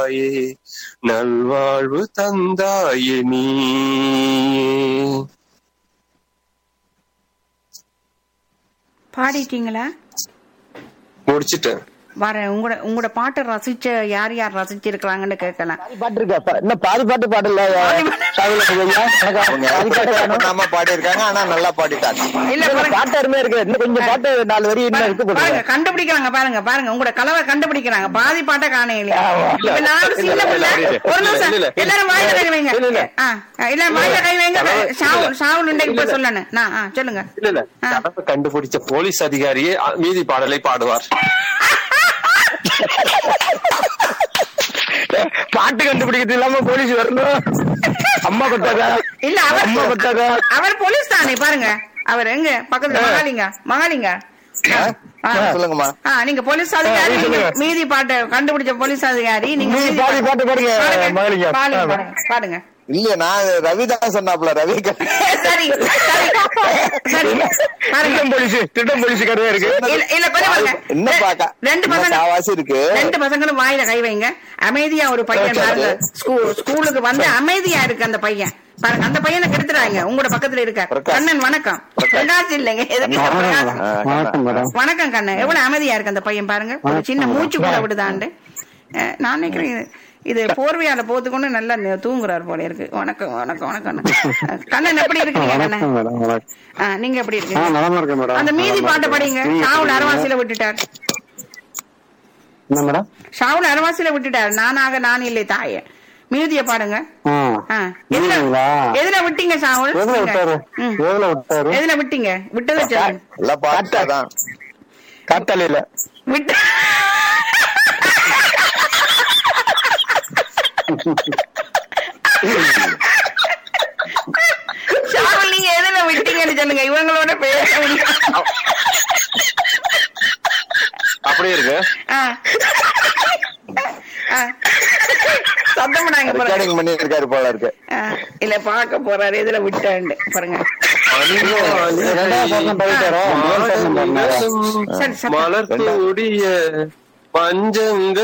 தாயே நல்வாழ்வு தந்தாயே நீயே பாடிட்டீங்களா முடிச்சிட்டேன் வர உங்களோட உங்களோட பாட்டை ரசிச்ச யார் யார் ரசிச்சிருக்கிறாங்கன்னு கேட்கலாம் பாதி பாட்டு இருக்கா பா- என்ன பாதி பாட்டு பாடல சாகுல ஐயா அவங்க பாதி பாட்டு வேணும் பண்ணாம பாடி இருக்காங்க ஆனா நல்லா பாடிட்டாங்க இல்ல இல்ல, பாருங்க பாட்டு அருமையா இருக்கு இன்னும் கொஞ்சம் பாட்டு நாலு வரி இன்னும் இருக்கு பாருங்க போடுங்க கண்டுபிடிக்கிறாங்க பாருங்க பாருங்க உங்களோட கலவை கண்டுபிடிக்கிறாங்க பாதி பாட்டை காணையில இப்ப நான் சின்ன பிள்ளை ஒரு நிமிஷம் இல்ல, இல்ல. எல்லாரும் வாயில கை வைங்க இல்ல, இல்ல. ஆ, எல்லாரும் வாயில கை வைங்க கலவை- ஷாவுல் ஷாவுல் இப்ப இல்ல. சொல்லணும் நான் ஆ, சொல்லுங்க இல்ல இல்ல ஆ. கனவு கண்டுபிடிச்ச போலீஸ் அதிகாரியே அ, மீதி பாடலை பாடுவார் பாட்டு கண்டுபிடிக்கிறது இல்லாம போலீஸ் வரணும் அம்மா கொட்டாதா இல்ல அவர் அம்மா கொட்டாதா அவர் போலீஸ் தானே பாருங்க அவர் எங்க பக்கத்துல மகாலிங்க மகாலிங்க ஆ, ஆ. சொல்லுங்கம்மா ஆ, நீங்க போலீஸ் அதிகாரி நீங்க நீங்க சொல்லுங்க. மீதி பாட்டை கண்டுபிடிச்ச போலீஸ் அதிகாரி நீங்க நீங்க மீதி பாதி பாட்டு பாடுங்க, பாடுங்க. மகளிங்க. பாடுங்க, ஆ. பாடுங்க, பாடுங்க இல்ல நான் ரவிதான் சொன்னாப்ல ரவி சரி சரி சரி பாருங்க திட்டம் போலீஸ் திட்டம் போலீஸ் கடையா இருக்கு இல்ல இல்ல பாருங்க என்ன பாக்க ரெண்டு பசங்க காவாசி இருக்கு ரெண்டு பசங்களும் வாயில கை வைங்க அமைதியா ஒரு பையன் சரி. பாருங்க ஸ்கூல் ஸ்கூலுக்கு வந்து அமைதியா இருக்கு அந்த பையன் பாருங்க அந்த பையனை கெடுத்துறாங்க உங்களோட பக்கத்துல இருக்க பிரகாஷ். கண்ணன் வணக்கம் பிரகாஷ் இல்லைங்க எதுக்கு பிரகாஷ்? வணக்கம் மேடம் வணக்கம் கண்ணன் எவ்வளவு அமைதியா இருக்கு அந்த பையன் பாருங்க ஒரு சின்ன மூச்சு கூட விடுதாண்டு அஹ், நான் நினைக்கிறேன் இது- இது போர்வையால போத்துக்கொண்டு நல்லா நி- தூங்குறாரு போல இருக்கு வணக்கம் வணக்கம் வணக்கம் அஹ், கண்ணன் எப்படி இருக்கீங்க கண்ணன் மேடம் வணக்கம் அஹ், நீங்க எப்படி ஆ இருக்கீங்க நலமா இருக்கேன் மேடம் அந்த மீதி நலமா பாட்டை இருக்கேன். படிங்க நீங்க ஷாவுல் எப்படி அரவாசியில விட்டுட்டார் என்ன மேடம் ஷாவுல் அரவாசியில விட்டுட்டார் நானாக நான் இல்லை தாயே மீதிய பாடுங்க ஆ ஆ, எதுல மீதிங்களா? எதுல விட்டீங்க ஷாவுல் எதுல விட்டாரு ம். எதுல விட்டாரு எதுல விட்டீங்க விட்டதை சொல்லுங்க நல்லா பாட்டாதான் காத்தாலையில விட்டு ஷாவுல் நீங்க எதுல விட்டீங்கன்னு சொல்லுங்க இவங்களோட பேச முடியும். அப்படியே இருக்கு ஆ. ஆ. சத்தம் பண்ணாங்க பாருங்க ரெக்கார்டிங் பண்ணி இருக்காரு போல இருக்கு ஆ, இல்ல பாக்க போறாரு எதுல விட்டாண்டு பாருங்க ரெண்டாவது பக்கம் போயிட்டாரா முதல் பக்கம் பண்ணாரா சரி, சத்தம். மலர் கூடிய பஞ்சங்க